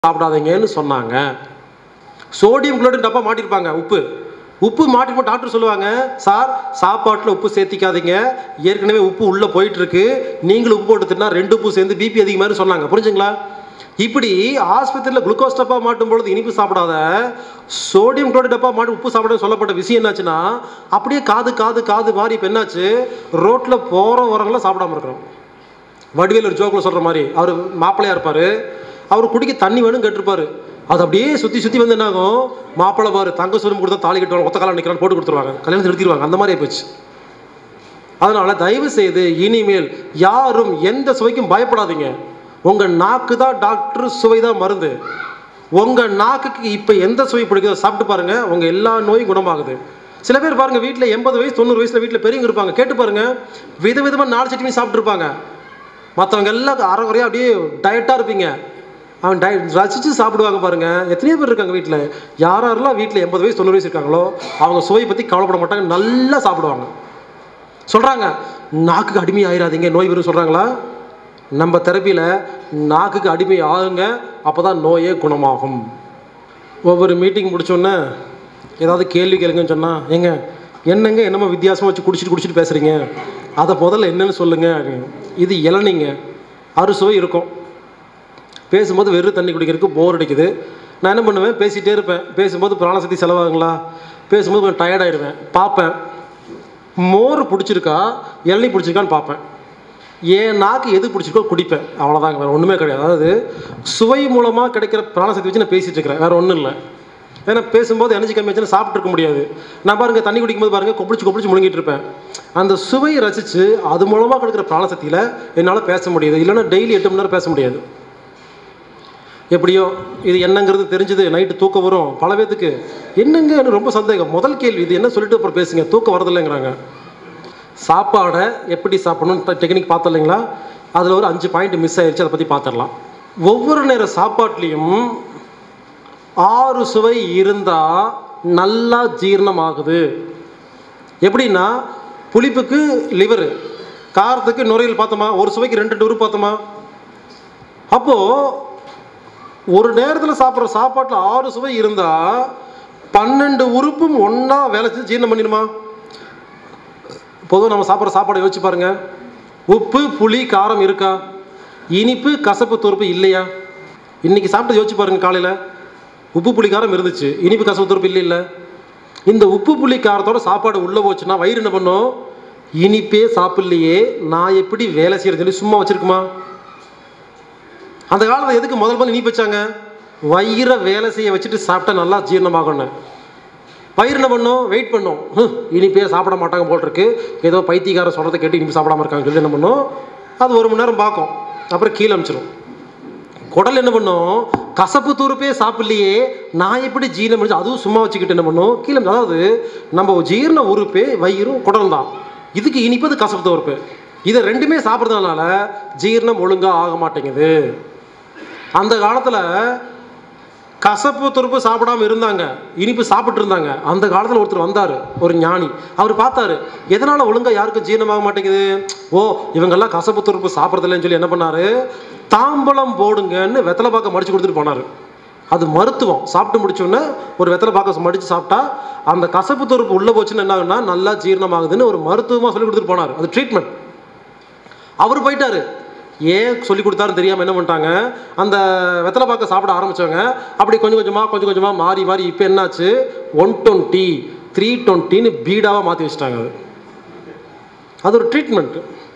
சாப்பிடாதீங்கன்னு சொன்னாங்க sodium chloride டப்பா மாட்டிருப்பாங்க உப்பு உப்பு மாட்டிருப்போம் டாக்டர் சொல்லுவாங்க சார் சாப்பாட்டில் உப்பு சேர்த்திக்காதீங்க ஏற்கனவே உப்பு உள்ளே போயிட்டு இருக்கு நீங்களும் உப்பு போட்டு தின்னா ரெண்டு உப்பு சேர்ந்து பிபி அதிகமாக சொன்னாங்க புரிஞ்சுங்களா இப்படி ஆஸ்பத்திரியில் குளுக்கோஸ் டப்பா மாட்டும் பொழுது இனிப்பு சாப்பிடாத சோடியம் குளோரைடு டப்பா மாட்டி உப்பு சாப்பிட சொல்லப்பட்ட விஷயம் என்னாச்சுன்னா அப்படியே காது காது காது மாறி இப்போ என்னாச்சு ரோட்டில் போகிற வரவங்களாம் சாப்பிடாம இருக்கிறோம் வடிவேல் ஒரு ஜோக்கில் சொல்கிற மாதிரி அவர் மாப்பிள்ளையா இருப்பார் அவர் குடிக்க தண்ணி வேணும் கேட்டிருப்பாரு அது அப்படியே சுற்றி சுற்றி வந்து என்ன ஆகும் மாப்பிள்ளை பாரு தங்க சுரம் கொடுத்தா தாலி கட்டுவாங்க ஒத்த காலம் நிற்கிறான்னு போட்டு கொடுத்துருவாங்க கல்யாணத்தை நிறுத்திடுவாங்க அந்த மாதிரி போச்சு அதனால தயவு செய்து இனிமேல் யாரும் எந்த சுவைக்கும் பயப்படாதீங்க உங்க நாக்கு தான் டாக்டர் சுவை தான் மருந்து உங்க நாக்குக்கு இப்போ எந்த சுவை பிடிக்குதோ சாப்பிட்டு பாருங்க உங்க எல்லா நோயும் குணமாகுது சில பேர் பாருங்க வீட்டில் எண்பது வயசு தொண்ணூறு வயசுல வீட்டில் பெரியவங்க இருப்பாங்க கேட்டு பாருங்க விதவிதமா நாலு சட்னி சாப்பிட்ருப்பாங்க மற்றவங்க எல்லாம் அறகுறையாக அப்படியே டயட்டாக இருப்பீங்க அவன் டய ரசித்து சாப்பிடுவாங்க பாருங்க எத்தனையோ பேர் இருக்காங்க வீட்டில் யார் யாரெல்லாம் வீட்டில் எண்பது வயசு தொண்ணூறு வயசு இருக்காங்களோ அவங்க சுவையை பற்றி கவலைப்பட மாட்டாங்க நல்லா சாப்பிடுவாங்க சொல்கிறாங்க நாக்குக்கு அடிமை ஆயிராதீங்க நோய் வரும் சொல்கிறாங்களா நம்ம தெரப்பியில் நாக்குக்கு அடிமை ஆகுங்க அப்போ தான் நோயே குணமாகும் ஒவ்வொரு மீட்டிங் முடிச்சோன்னே ஏதாவது கேள்வி கேளுங்கன்னு சொன்னால் ஏங்க என்னங்க என்னமோ வித்தியாசமாக வச்சு குடிச்சிட்டு குடிச்சிட்டு பேசுகிறீங்க அதை முதல்ல என்னன்னு சொல்லுங்கள் இது இளநீங்க அறுசுவை இருக்கும் பேசும்போது வெறும் தண்ணி குடிக்கிறதுக்கு போர் அடிக்குது நான் என்ன பண்ணுவேன் பேசிகிட்டே இருப்பேன் பேசும்போது பிராணசக்தி செலவாகுங்களா பேசும்போது கொஞ்சம் டயர்டாயிருவேன் பார்ப்பேன் மோர் பிடிச்சிருக்கா இளநீ பிடிச்சிருக்கான்னு பார்ப்பேன் என் நாக்கு எது பிடிச்சிருக்கோ குடிப்பேன் அவ்வளோதாங்க வேறு ஒன்றுமே கிடையாது அதாவது சுவை மூலமாக கிடைக்கிற பிராணசக்தி வச்சு நான் பேசிகிட்டு இருக்கிறேன் வேறு ஒன்றும் இல்லை ஏன்னா பேசும்போது எனர்ஜி கம்மியாச்சுன்னா சாப்பிட்டு இருக்க முடியாது நான் பாருங்க தண்ணி குடிக்கும்போது பாருங்க கொப்பிடிச்சு கொப்பிடிச்சு முழுங்கிட்டு இருப்பேன் அந்த சுவையை ரசித்து அது மூலமாக கிடைக்கிற பிராணசக்தியில் என்னால் பேச முடியுது இல்லைன்னா டெய்லி எட்டு மணி நேரம் பேச முடியாது எப்படியோ இது என்னங்கிறது தெரிஞ்சது நைட்டு தூக்கம் வரும் பல பேத்துக்கு என்னங்க எனக்கு ரொம்ப சந்தேகம் முதல் கேள்வி இது என்ன சொல்லிட்டு அப்புறம் பேசுங்க தூக்கம் வரதில்லைங்கிறாங்க சாப்பாடை எப்படி சாப்பிடணும்னு டெக்னிக் பார்த்தோம் இல்லைங்களா அதில் ஒரு அஞ்சு பாயிண்ட் மிஸ் ஆயிடுச்சு அதை பற்றி பார்த்துடலாம் ஒவ்வொரு நேர சாப்பாட்லேயும் ஆறு சுவை இருந்தால் நல்லா ஜீரணமாகுது எப்படின்னா புளிப்புக்கு லிவரு காரத்துக்கு நுரையீரல் பார்த்தோமா ஒரு சுவைக்கு ரெண்டு ரெண்டு உருப்பு பார்த்தோமா அப்போது ஒரு நேரத்தில் சாப்பிட்ற சாப்பாட்டில் ஆறு சுவை இருந்தால் பன்னெண்டு உறுப்பும் ஒன்றா வேலை செஞ்சு ஜீரணம் பண்ணிடுமா பொதுவாக நம்ம சாப்பிட்ற சாப்பாடை யோசிச்சு பாருங்க உப்பு புளி காரம் இருக்கா இனிப்பு கசப்பு துருப்பு இல்லையா இன்னைக்கு சாப்பிட்டு யோசிச்சு பாருங்க காலையில் உப்பு புளி காரம் இருந்துச்சு இனிப்பு கசப்பு துருப்பு இல்லை இல்லை இந்த உப்பு புளி காரத்தோட சாப்பாடு உள்ளே போச்சுன்னா வயிறு என்ன பண்ணும் இனிப்பே சாப்பிட்லையே நான் எப்படி வேலை செய்யறதுன்னு சொல்லி சும்மா வச்சிருக்குமா அந்த காலத்தில் எதுக்கு முதல் முதல்ல இனிப்பு வச்சாங்க வயிறை வேலை செய்ய வச்சுட்டு சாப்பிட்டா நல்லா ஜீரணமாகணும் வயிறு என்ன பண்ணும் வெயிட் பண்ணும் ஹம், இனிப்பே சாப்பிட மாட்டாங்க போல் இருக்கு ஏதோ பைத்தியக்காரன் சொல்கிறத கேட்டு இனிப்பு சாப்பிடாம இருக்காங்க சொல்லி என்ன பண்ணும் அது ஒரு மணி நேரம் பார்க்கும் அப்புறம் கீழே அமிச்சிடும் குடல் என்ன பண்ணும் கசப்பு தூரப்பே சாப்பிடலையே நான் எப்படி ஜீரணம் முடிச்சு அதுவும் சும்மா வச்சுக்கிட்டு என்ன பண்ணும் கீழே அதாவது நம்ம ஜீரண உறுப்பே வயிறும் குடல் தான் இதுக்கு இனிப்பது கசப்பு தூரப்பு இதை ரெண்டுமே சாப்பிட்றதுனால ஜீரணம் ஒழுங்காக ஆக மாட்டேங்குது அந்த காலத்தில் கசப்பு துருப்பு சாப்பிடாம இருந்தாங்க இனிப்பு சாப்பிட்டு இருந்தாங்க அந்த காலத்தில் ஒருத்தர் வந்தார் ஒரு ஞானி அவர் பார்த்தாரு எதனால் ஒழுங்காக யாருக்கும் ஜீரணமாக மாட்டேங்குது ஓ இவங்கெல்லாம் கசப்பு துருப்பு சாப்பிட்றதில்லன்னு சொல்லி என்ன பண்ணாரு தாம்பலம் போடுங்கன்னு வெத்தலை பாக்க மடிச்சு கொடுத்துட்டு போனார் அது மருத்துவம் சாப்பிட்டு முடிச்சோடனே ஒரு வெத்தலை பாக்க மடித்து சாப்பிட்டா அந்த கசப்பு துருப்பு உள்ளே போச்சுன்னு என்ன ஆகுன்னா நல்லா ஜீரணமாகுதுன்னு ஒரு மருத்துவமாக சொல்லி கொடுத்துட்டு போனார் அது ட்ரீட்மெண்ட் அவர் போயிட்டாரு ஏன் சொல்லி கொடுத்தாருன்னு தெரியாமல் என்ன பண்ணிட்டாங்க அந்த வெத்தலை பாக்க சாப்பிட ஆரம்பிச்சவங்க அப்படி கொஞ்சம் கொஞ்சமாக கொஞ்சம் கொஞ்சமாக மாறி மாறி இப்போ என்னாச்சு ஒன் டுவெண்ட்டி த்ரீ டுவெண்ட்டின்னு பீடாவாக மாற்றி வச்சிட்டாங்க அது அது ஒரு ட்ரீட்மெண்ட்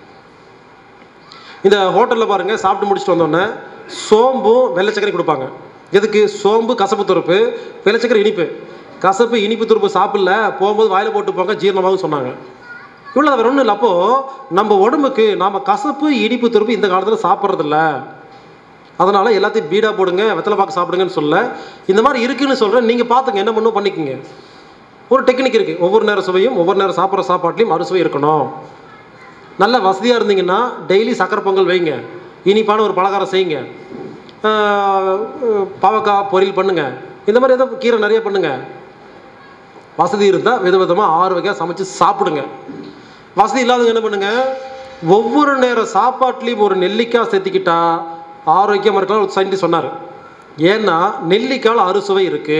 இந்த ஹோட்டலில் பாருங்கள் சாப்பிட்டு முடிச்சுட்டு வந்தோடனே சோம்பும் வெள்ளை சக்கரை கொடுப்பாங்க எதுக்கு சோம்பு கசப்பு துருப்பு வெள்ளை சக்கரை இனிப்பு கசப்பு இனிப்பு துருப்பு சாப்பிடல போகும்போது வாயில போட்டு போங்க ஜீரணமாகும் சொன்னாங்க இவ்வளோ வேற ஒன்றும் இல்லை அப்போது நம்ம உடம்புக்கு நாம் கசப்பு இனிப்பு துருப்பு இந்த காலத்தில் சாப்பிட்றதில்ல அதனால் எல்லாத்தையும் பீடா போடுங்க வெத்தலை பாக்கு சாப்பிடுங்கன்னு சொல்ல இந்த மாதிரி இருக்குன்னு சொல்கிறேன் நீங்கள் பார்த்துங்க என்ன பண்ணும் பண்ணிக்கோங்க ஒரு டெக்னிக் இருக்குது ஒவ்வொரு நேர சுவையும் ஒவ்வொரு நேரம் சாப்பிட்ற சாப்பாட்லையும் அறுசுவை இருக்கணும் நல்ல வசதியாக இருந்தீங்கன்னா டெய்லி சக்கரை பொங்கல் வைங்க இனிப்பான ஒரு பலகாரம் செய்யுங்க ஆஹ் பாவக்காய் பொரியல் பண்ணுங்க இந்த மாதிரி ஏதோ கீரை நிறைய பண்ணுங்க வசதி இருந்தால் விதவிதமாக ஆறு வகையாக சமைச்சு சாப்பிடுங்க வசதி இல்லாதவங்க என்ன பண்ணுங்க ஒவ்வொரு நேர சாப்பாட்லேயும் ஒரு நெல்லிக்காய் சேர்த்திக்கிட்டா ஆரோக்கியமாக இருக்கலாம் ஒரு சயின்டிஸ்ட் சொன்னார் ஏன்னா நெல்லிக்காயில் அறுசுவை இருக்கு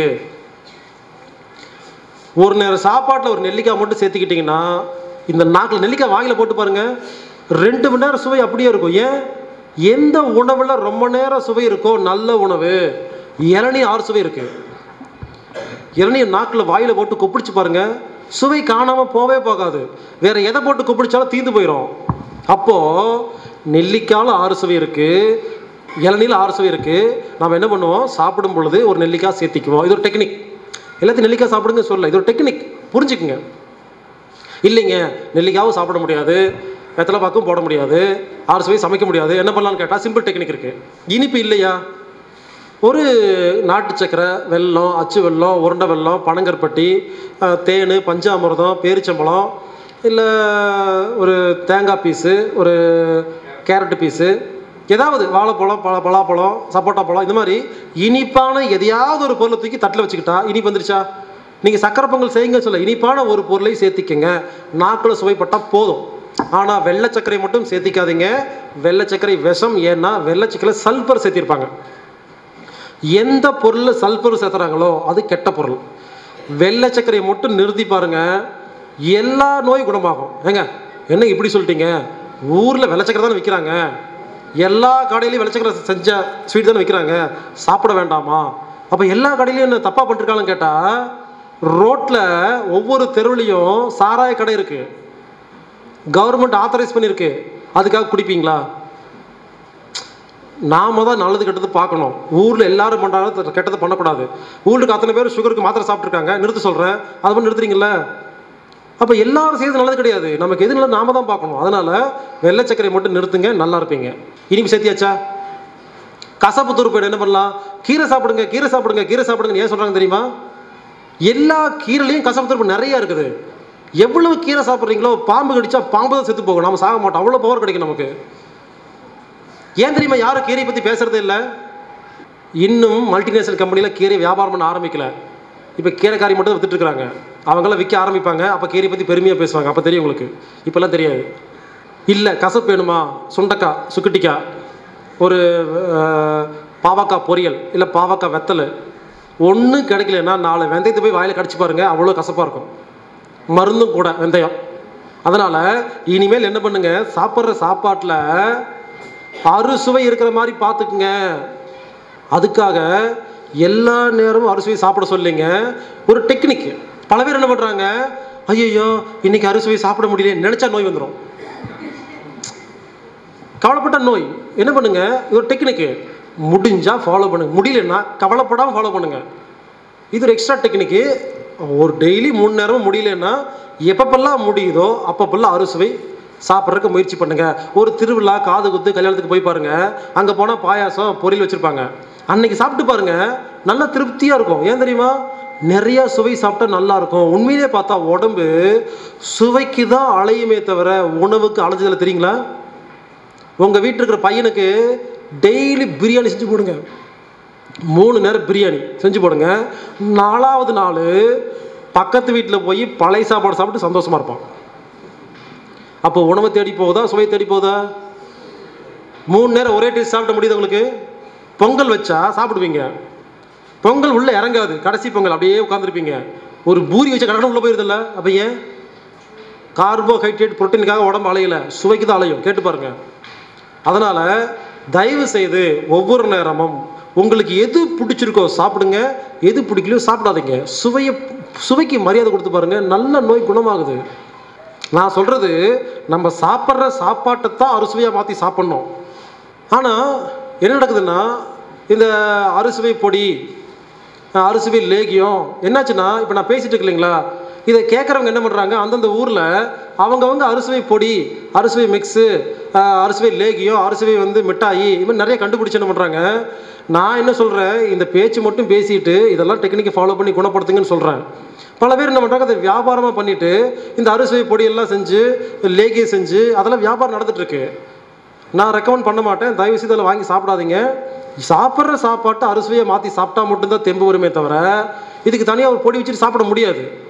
ஒரு நேரம் சாப்பாட்டில் ஒரு நெல்லிக்காய் மட்டும் சேர்த்துக்கிட்டிங்கன்னா இந்த நாக்கில் நெல்லிக்காய் வாயில போட்டு பாருங்க ரெண்டு மணி நேரம் சுவை அப்படியே இருக்கும் ஏன் எந்த உணவில் ரொம்ப நேரம் சுவை இருக்கோ நல்ல உணவு இளநீ ஆறு சுவை இருக்கு இளநீர் நாக்கில் வாயில போட்டு கொப்பிடிச்சு பாருங்க சுவை காணாம போவே போகாது வேற எதை போட்டு கொப்பிடிச்சாலும் தீந்து போயிடும் அப்போ நெல்லிக்காயில் ஆறு சுவை இருக்கு இளநீல ஆறு சுவை இருக்கு நம்ம என்ன பண்ணுவோம் சாப்பிடும் பொழுது ஒரு நெல்லிக்காய் சேர்த்திக்குவோம் இது ஒரு டெக்னிக் எல்லாத்தையும் நெல்லிக்காய் சாப்பிடுங்க சொல்ல இது ஒரு டெக்னிக் புரிஞ்சுக்குங்க இல்லைங்க நெல்லிக்காவும் சாப்பிட முடியாது வெத்தலை பாக்கும் போட முடியாது ஆறு சுவை சமைக்க முடியாது என்ன பண்ணலாம்னு கேட்டால் சிம்பிள் டெக்னிக் இருக்கு இனிப்பு இல்லையா ஒரு நாட்டு சக்கரை வெல்லம் அச்சு வெல்லம் உருண்டை வெல்லம் பனங்கற்பட்டி அஹ், தேன் பஞ்சாமிர்தம் பேரிச்சம்பழம் இல்லை ஒரு தேங்காய் பீஸு ஒரு கேரட் பீஸு ஏதாவது வாழைப்பழம் பழ பலாப்பழம் சப்போட்டா பழம் இந்த மாதிரி இனிப்பான எதையாவது ஒரு பொருளை தூக்கி தட்டில் வச்சுக்கிட்டா இனிப்பு வந்துருச்சா நீங்கள் சக்கரை பொங்கல் செய்யுங்க சொல்ல இனிப்பான ஒரு பொருளை சேர்த்திக்கங்க நாக்கில் சுவைப்பட்டால் போதும் ஆனால் வெள்ளை சர்க்கரை மட்டும் சேர்த்திக்காதீங்க வெள்ளை சர்க்கரை விஷம் ஏன்னா வெள்ளை சர்க்கரை சல்பர் சேர்த்திருப்பாங்க எந்த பொருளில் சல்பர் சேர்த்துறாங்களோ அது கெட்ட பொருள் வெள்ளை சர்க்கரையை மட்டும் நிறுத்தி பாருங்க எல்லா நோய் குணமாகும் ஏங்க என்ன இப்படி சொல்லிட்டீங்க ஊரில் வெள்ளை சக்கரை தானே விற்கிறாங்க எல்லா கடையிலையும் வெள்ளை சக்கரை செஞ்ச ஸ்வீட் தானே விற்கிறாங்க சாப்பிட வேண்டாமா அப்போ எல்லா கடையிலையும் என்ன தப்பாக பண்ணிருக்காங்கன்னு கேட்டால் ரோட்டில் ஒவ்வொரு தெருவுலையும் சாராய கடை இருக்குது கவர்மெண்ட் ஆத்தரைஸ் பண்ணியிருக்கு அதுக்காக குடிப்பீங்களா நாம தான் நல்லது கெட்டது பார்க்கணும் ஊரில் எல்லாரும் பண்ணுறாங்க கெட்டது பண்ணக்கூடாது ஊருக்கு அத்தனை பேர் சுகருக்கு மாத்திரை சாப்பிட்ருக்காங்க நிறுத்த சொல்கிறேன் அது பண்ணி நிறுத்துறீங்களா அப்போ எல்லாரும் செய்யறது நல்லது கிடையாது நமக்கு எது நல்லது நாம தான் பார்க்கணும் அதனால வெள்ளை சர்க்கரை மட்டும் நிறுத்துங்க நல்லா இருப்பீங்க இனிப்பு சேர்த்தியாச்சா கசப்பு துருப்பு என்ன பண்ணலாம் கீரை சாப்பிடுங்க கீரை சாப்பிடுங்க கீரை சாப்பிடுங்க ஏன் சொல்கிறாங்க தெரியுமா எல்லா கீரைலையும் கசப்பு துருப்பு நிறைய இருக்குது எவ்வளவு கீரை சாப்பிட்றீங்களோ பாம்பு கடிச்சா பாம்பு தான் செத்து போகும் நம்ம சாக மாட்டோம் அவ்வளோ பவர் கிடைக்கும் நமக்கு ஏன் தெரியுமா யாரும் கீரையை பற்றி பேசுறதே இல்லை இன்னும் மல்டிநேஷனல் கம்பெனியில் கீரை வியாபாரம் பண்ண ஆரம்பிக்கல இப்போ கீரைக்காரி மட்டும் தான் வித்துட்டு இருக்காங்க அவங்களாம் விற்க ஆரம்பிப்பாங்க அப்போ கீரை பற்றி பெருமையாக பேசுவாங்க அப்போ தெரியும் உங்களுக்கு இப்போல்லாம் தெரியாது இல்லை கசப்பு வேணுமா சுண்டக்காய் சுக்குட்டிக்காய் ஒரு அஹ், பாவக்காய் பொரியல் இல்லை பாவக்காய் வெத்தல் ஒன்றும் கிடைக்கலன்னா நாலு வெந்தயத்தை போய் வாயில் கடிச்சு பாருங்க அவ்வளோ கசப்பாக இருக்கும் மருந்தும் கூட வெந்தயம் அதனால் இனிமேல் என்ன பண்ணுங்க சாப்பிட்ற சாப்பாட்டில் அறுசுவை இருக்கிற மாதிரி பார்த்துக்குங்க அதுக்காக எல்லா நேரமும் அறுசுவை சாப்பிட சொல்லிங்க ஒரு டெக்னிக் பல பேர் என்ன பண்ணுறாங்க ஐயோ இன்னைக்கு அறுசுவை சாப்பிட முடியல நினச்சா நோய் வந்துடும் கவலைப்பட்ட நோய் என்ன பண்ணுங்க இது ஒரு டெக்னிக்கு முடிஞ்சா ஃபாலோ பண்ணுங்க முடியலன்னா கவலைப்படாமல் ஃபாலோ பண்ணுங்க இது ஒரு எக்ஸ்ட்ரா டெக்னிக்கு ஒரு டெய்லி மூணு நேரமும் முடியலன்னா எப்பப்பெல்லாம் முடியுதோ அப்பப்பெல்லாம் அறுசுவை சாப்பிட்றதுக்கு முயற்சி பண்ணுங்க ஒரு திருவிழா காது குத்து கல்யாணத்துக்கு போய் பாருங்க அங்கே போனால் பாயாசம் பொரியல் வச்சிருப்பாங்க அன்னைக்கு சாப்பிட்டு பாருங்க நல்லா திருப்தியாக இருக்கும் ஏன் தெரியுமா நிறைய சுவை சாப்பிட்டா நல்லா இருக்கும் உண்மையிலே பார்த்தா உடம்பு சுவைக்கு தான் அலையுமே தவிர உணவுக்கு அலைஞ்சதில்லை தெரியுங்களா உங்கள் வீட்டில் இருக்கிற பையனுக்கு டெய்லி பிரியாணி செஞ்சு போடுங்க மூணு நேரம் பிரியாணி செஞ்சு போடுங்க நாலாவது நாள் பக்கத்து வீட்டில் போய் பழைய சாப்பாடு சாப்பிட்டு சந்தோஷமா இருப்பான் அப்போ உணவு தேடி போகுதா சுவை தேடி போகுதா மூணு நேரம் ஒரே டேஸ்ட் சாப்பிட முடியுது உங்களுக்கு பொங்கல் வச்சா சாப்பிடுவீங்க பொங்கல் உள்ளே இறங்காது கடைசி பொங்கல் அப்படியே உட்காந்துருப்பீங்க ஒரு பூரி வச்ச கடற்கரை உள்ளே போயிருதில்ல அப்போ ஏன் கார்போஹைட்ரேட் புரோட்டீனுக்காக உடம்பு அலையல சுவைக்கு தான் அலையும் கேட்டு பாருங்க அதனால தயவு செய்து ஒவ்வொரு நேரமும் உங்களுக்கு எது பிடிச்சிருக்கோ சாப்பிடுங்க எது பிடிக்கலையோ சாப்பிடாதீங்க சுவையை சுவைக்கு மரியாதை கொடுத்து பாருங்க நல்ல நோய் குணமாகுது நான் சொல்றது நம்ம சாப்பிட்ற சாப்பாட்டை தான் அறுசுவையாக மாற்றி சாப்பிட்ணும் ஆனால் என்ன நடக்குதுன்னா இந்த அறுசுவை பொடி அஹ் அறுசுவை லேகியம் என்னாச்சுன்னா இப்போ நான் பேசிட்டு இருக்கு இல்லைங்களா இதை கேட்குறவங்க என்ன பண்ணுறாங்க அந்தந்த ஊரில் அவங்கவங்க அறுசுவை பொடி அறுசுவை மிக்ஸு அறுசுவை லேகியம் அறுசுவை வந்து மிட்டாயி இது மாதிரி நிறைய கண்டுபிடிச்சு என்ன பண்ணுறாங்க நான் என்ன சொல்கிறேன் இந்த பேச்சு மட்டும் பேசிட்டு இதெல்லாம் டெக்னிக்கை ஃபாலோ பண்ணி குணப்படுத்துங்கன்னு சொல்கிறேன் பல பேர் என்ன பண்ணுறாங்க அதை வியாபாரமாக பண்ணிட்டு இந்த அறுசுவை பொடியெல்லாம் செஞ்சு லேகியம் செஞ்சு அதெல்லாம் வியாபாரம் நடந்துட்டு இருக்கு நான் ரெக்கமெண்ட் பண்ண மாட்டேன் தயவு செய்து அதில் வாங்கி சாப்பிடாதீங்க சாப்பிட்ற சாப்பாட்டை அறுசுவையை மாற்றி சாப்பிட்டா மட்டும்தான் தெம்பு வருமே தவிர இதுக்கு தனியாக ஒரு பொடி வச்சுட்டு சாப்பிட முடியாது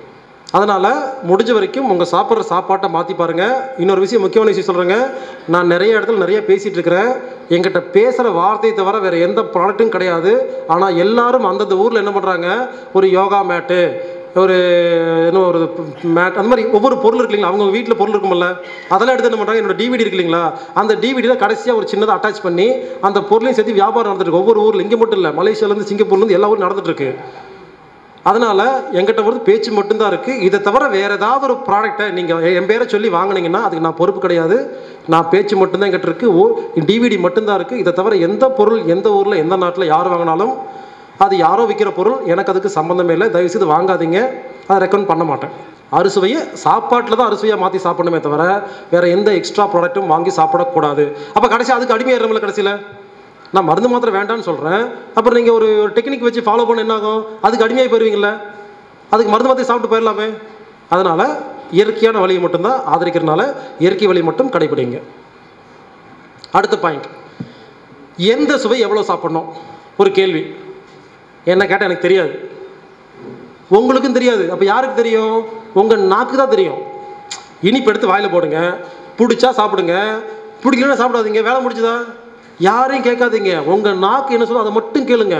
அதனால் முடிஞ்ச வரைக்கும் உங்கள் சாப்பிட்ற சாப்பாட்டை மாற்றி பாருங்கள் இன்னொரு விஷயம் முக்கியமான விஷயம் சொல்கிறேங்க நான் நிறைய இடத்துல நிறைய பேசிகிட்டு இருக்கிறேன் என்கிட்ட பேசுகிற வார்த்தையை தவிர வேறு எந்த ப்ராடக்ட்டும் கிடையாது ஆனால் எல்லாரும் அந்தந்த ஊரில் என்ன பண்ணுறாங்க ஒரு யோகா மேட்டு ஒரு இன்னும் ஒரு மேட் அந்த மாதிரி ஒவ்வொரு பொருள் இருக்கு இல்லைங்களா அவங்க வீட்டில் பொருள் இருக்கும்ல அதெல்லாம் எடுத்து என்ன பண்ணுறாங்க என்னோட டிவிடி இருக்கு இல்லைங்களா அந்த டிவிடியில் கடைசியாக ஒரு சின்னதாக அட்டாச் பண்ணி அந்த பொருளையும் சேர்த்து வியாபாரம் நடந்துட்டு இருக்கு ஒவ்வொரு ஊரில் இங்கே மட்டும் இல்லை மலேசியாலேருந்து சிங்கப்பூர்லேருந்து எல்லா ஊரும் நடந்துட்டு இருக்கு அதனால் எங்கிட்ட வந்து பேச்சு மட்டும்தான் இருக்குது இதை தவிர வேறு ஏதாவது ஒரு ப்ராடக்ட்டை நீங்கள் என் பேரை சொல்லி வாங்குனீங்கன்னா அதுக்கு நான் பொறுப்பு கிடையாது நான் பேச்சு மட்டும்தான் என்கிட்ட இருக்குது ஓ டிவிடி மட்டும்தான் இருக்குது இதை தவிர எந்த பொருள் எந்த ஊரில் எந்த நாட்டில் யார் வாங்கினாலும் அது யாரோ விற்கிற பொருள் எனக்கு அதுக்கு சம்மந்தமே இல்லை தயவுசெய்து வாங்காதீங்க அதை ரெக்கமெண்ட் பண்ண மாட்டேன் அறுசுவையை சாப்பாட்டில் தான் அறுசுவையாக மாற்றி சாப்பிடணுமே தவிர வேறு எந்த எக்ஸ்ட்ரா ப்ராடக்ட்டும் வாங்கி சாப்பிடக்கூடாது அப்போ கடைசி அதுக்கு அடிமையாயிருமில்ல கடைசியில் நான் மருந்து மாத்திரை வேண்டாம்னு சொல்கிறேன் அப்புறம் நீங்கள் ஒரு ஒரு டெக்னிக் வச்சு ஃபாலோ பண்ண என்ன ஆகும் அதுக்கு அடிமையாகி போயிருவீங்களே அதுக்கு மருந்து மாத்திரை சாப்பிட்டு போயிடலாமே அதனால் இயற்கையான வழியை மட்டும்தான் ஆதரிக்கிறதுனால இயற்கை வழி மட்டும் கடைபிடிங்க அடுத்த பாயிண்ட் எந்த சுவை எவ்வளோ சாப்பிடணும் ஒரு கேள்வி என்ன கேட்டால் எனக்கு தெரியாது உங்களுக்கும் தெரியாது அப்போ யாருக்கு தெரியும் உங்கள் நாக்கு தான் தெரியும் இனிப்பு எடுத்து வாயில் போடுங்க பிடிச்சா சாப்பிடுங்க பிடிக்கலன்னா சாப்பிடாதீங்க வேலை முடிச்சுதா யாரையும் கேட்காதீங்க உங்கள் நாக்கு என்ன சொல்லும் அதை மட்டும் கேளுங்க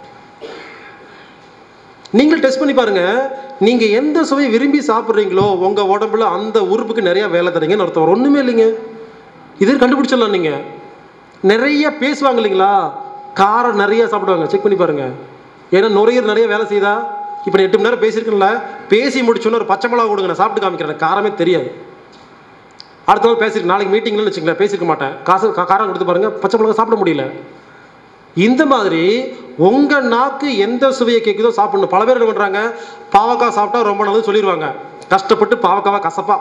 நீங்கள் டெஸ்ட் பண்ணி பாருங்க நீங்க எந்த சுவையை விரும்பி சாப்பிட்றீங்களோ உங்க உடம்புல அந்த உறுப்புக்கு நிறைய வேலை தரீங்கன்னு அர்த்தம் ஒண்ணுமே இல்லைங்க இது கண்டுபிடிச்சிடலாம் நீங்க நிறைய பேசுவாங்க இல்லைங்களா காரம் நிறைய சாப்பிடுவாங்க செக் பண்ணி பாருங்க ஏன்னா நுரையீரல் நிறைய வேலை செய்தா இப்போ எட்டு மணி நேரம் பேசியிருக்கேன்ல பேசி முடிச்சோன்னு ஒரு பச்சை மிளகா கொடுங்க நான் சாப்பிட்டு காமிக்கிறேன் எனக்கு காரமே தெரியாது அடுத்த நாள் பேசியிருக்கேன் நாளைக்கு மீட்டிங்லன்னு வச்சுங்களேன் பேசியிருக்க மாட்டேன் காசு கா- காரம் கொடுத்து பாருங்க பச்சை மிளகா சாப்பிட முடியல இந்த மாதிரி உங்க நாக்கு எந்த சுவையை கேட்குதோ சாப்பிடணும் பல பேர் என்ன பண்றாங்க பாவக்காய் சாப்பிட்டா ரொம்ப நல்லது சொல்லிடுவாங்க கஷ்டப்பட்டு பாவக்காவை கசப்பா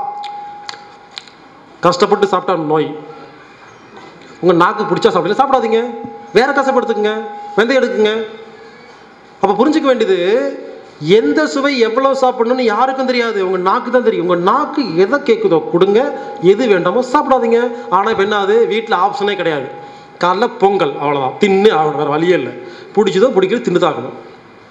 கஷ்டப்பட்டு சாப்பிட்டா நோய் உங்க நாக்கு பிடிச்சா சாப்பிடல சாப்பிடாதீங்க வேற கசப்படுத்துக்குங்க வெந்தயம் எடுக்குங்க அப்ப புரிஞ்சுக்க வேண்டியது எந்த சுவை எவ்வளவு சாப்பிடணும்னு யாருக்கும் தெரியாது உங்க நாக்கு தான் தெரியும் உங்க நாக்கு எதை கேட்குதோ கொடுங்க எது வேண்டாமோ சாப்பிடாதீங்க ஆனா இப்ப என்ன ஆகுது வீட்டில் ஆப்ஷனே கிடையாது காலைல பொங்கல் அவ்வளவுதான் தின்னு ஆகணும் வேற வழியே இல்லை பிடிச்சதோ பிடிக்கிறது தின்னு தான் ஆகணும்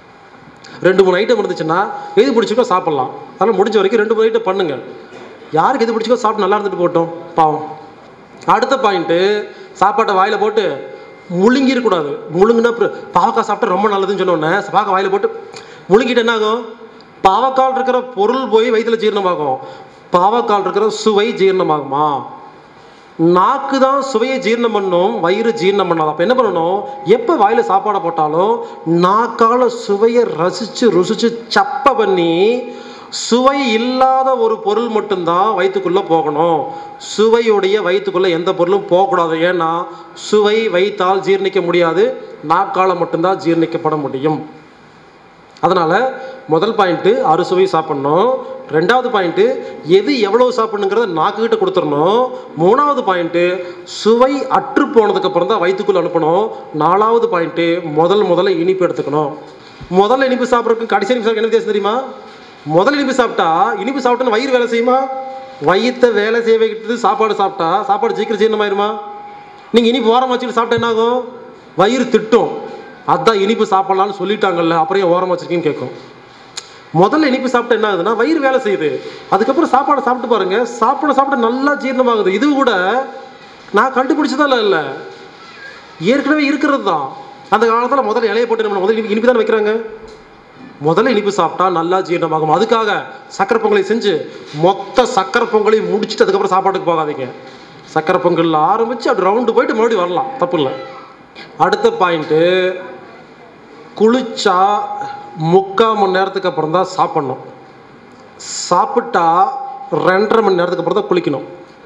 ரெண்டு மூணு ஐட்டம் இருந்துச்சுன்னா எது பிடிச்சிக்கோ சாப்பிடலாம் அதனால் முடிஞ்ச வரைக்கும் ரெண்டு மூணு ஐட்டம் பண்ணுங்க யாருக்கு எது பிடிச்சிக்கோ சாப்பிட்டு நல்லா இருந்துட்டு போகட்டும் பாவம் அடுத்த பாயிண்ட்டு சாப்பாட்டை வாயில போட்டு முழுங்கிடக்கூடாது முழுங்குனா அப்புறம் பாவக்காய் சாப்பிட்டா ரொம்ப நல்லதுன்னு சொன்னோன்னே பாவக்காய் வாயில போட்டு முழுங்கிட்டு என்ன ஆகும் பாவக்கால் இருக்கிற பொருள் போய் வயிற்றுல ஜீரணமாகும் பாவக்கால் இருக்கிற சுவை ஜீரணமாகுமா நாக்கு தான் சுவையை ஜீரணம் பண்ணும் வயிறு ஜீரணம் பண்ணாது அப்போ என்ன பண்ணணும் எப்போ வாயில் சாப்பாடை போட்டாலும் நாக்கால சுவையை ரசித்து ருசித்து சப்ப பண்ணி சுவை இல்லாத ஒரு பொருள் மட்டும்தான் வயிற்றுக்குள்ளே போகணும் சுவையுடைய வயிற்றுக்குள்ளே எந்த பொருளும் போகக்கூடாது ஏன்னா சுவை வயிற்றால் ஜீரணிக்க முடியாது நாக்கால மட்டும்தான் ஜீரணிக்கப்பட முடியும் அதனால் முதல் பாயிண்ட்டு அறுசுவை சாப்பிட்ணும் ரெண்டாவது பாயிண்ட்டு எது எவ்வளவு சாப்பிடணுங்கிறத நாக்குக்கிட்ட கொடுத்துடணும் மூணாவது பாயிண்ட்டு சுவை அற்று போனதுக்கப்புறம் தான் வயிற்றுக்குள்ள அனுப்பணும் நாலாவது பாயிண்ட்டு முதல் முதல்ல இனிப்பு எடுத்துக்கணும் முதல்ல இனிப்பு சாப்பிட்றதுக்கு கடைசி இனிப்பு சாப்பிட என்ன வித்தியாசம் தெரியுமா முதல் இனிப்பு சாப்பிட்டா இனிப்பு சாப்பிட்டா வயிறு வேலை செய்யுமா வயிற்றை வேலை செய்ய வைக்கிறது சாப்பாடு சாப்பிட்டா சாப்பாடு சீக்கிரம் ஜீரணமாயிருமா நீங்கள் இனிப்பு ஓரம் வச்சுட்டு சாப்பிட்டா என்ன ஆகும் வயிறு திட்டும் அதான் இனிப்பு சாப்பிடலாம்னு சொல்லிட்டாங்கல்ல அப்புறம் ஏன் ஓரம் வச்சிருக்கீன்னு கேட்கும் முதல்ல இனிப்பு சாப்பிட்டா என்ன ஆகுதுன்னா வயிறு வேலை செய்யுது அதுக்கப்புறம் சாப்பாடை சாப்பிட்டு பாருங்க சாப்பிட சாப்பிட நல்லா ஜீரணமாகுது இது கூட நான் கண்டுபிடிச்சதெல்லாம் இல்லை ஏற்கனவே இருக்கிறது தான் அந்த காலத்தில் முதல்ல இலையை போட்டு நம்ம முதல்ல இனிப்பு இனிப்பு தானே வைக்கிறாங்க முதல்ல இனிப்பு சாப்பிட்டா நல்லா ஜீரணமாகும் அதுக்காக சக்கரை பொங்கலை செஞ்சு மொத்த சக்கரை பொங்கலையும் முடிச்சுட்டு அதுக்கப்புறம் சாப்பாட்டுக்கு போகாதீங்க சக்கரை பொங்கலில் ஆரம்பித்து அப்படி ரவுண்டு போயிட்டு மறுபடியும் வரலாம் தப்பு இல்லை அடுத்த பாயிண்ட்டு குளிச்சா முக்கால் மணி நேரத்துக்கு அப்புறம் தான் சாப்பிட்ணும் சாப்பிட்டா ரெண்டரை மணி நேரத்துக்கு அப்புறம் தான் குளிக்கணும்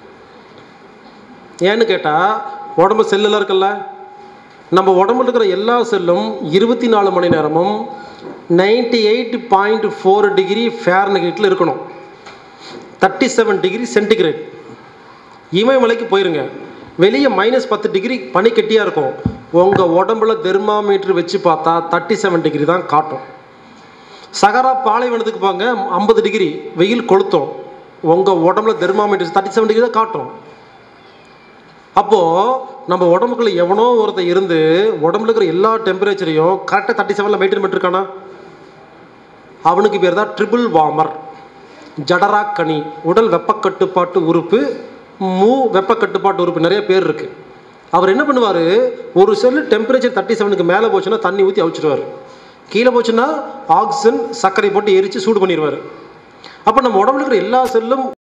ஏன்னு கேட்டால் உடம்பு செல்லெல்லாம் இருக்குல்ல நம்ம உடம்புல இருக்கிற எல்லா செல்லும் இருபத்தி நாலு மணி நேரமும் ninety eight point four degree ஃபேரன்ஹீட்டில் இருக்கணும் தேர்ட்டி செவன் டிகிரி சென்டிகிரேட் இமயமலைக்கு போயிருங்க வெளியே மைனஸ் பத்து டிகிரி பனிக்கட்டியாக இருக்கும் உங்கள் உடம்புல தெர்மாமீட்டர் வச்சு பார்த்தா தேர்ட்டி செவன் டிகிரி தான் காட்டும் சகரா பாலைவனத்துக்கு போங்க ஐம்பது டிகிரி வெயில் கொளுத்தும் உங்கள் உடம்புல தெர்மாமீட்டர் தேர்ட்டி செவன் டிகிரி தான் காட்டும் அப்போது நம்ம உடம்புக்குள்ள எவனோ ஒருத்தன் இருந்து உடம்புல இருக்கிற எல்லா டெம்பரேச்சரையும் கரெக்டாக தேர்ட்டி செவனில் மெயின்டைன் பண்ணிருக்கானா அவனுக்கு பேர் தான் ட்ரிபிள் வார்மர் ஜடராக்கணி உடல் வெப்பக்கட்டுப்பாட்டு உறுப்பு மூ வெப்பக்கட்டுப்பாட்டு உறுப்பு நிறைய பேர் இருக்கு அவர் என்ன பண்ணுவார் ஒரு செல்லு டெம்பரேச்சர் தேர்ட்டி செவனுக்கு மேலே போச்சுன்னா தண்ணி ஊற்றி அவிச்சிடுவார் கீழே போச்சுன்னா ஆக்சிஜன் சர்க்கரை போட்டு எரித்து சூடு பண்ணிடுவார் அப்போ நம்ம உடம்புல இருக்கிற எல்லா செல்லும்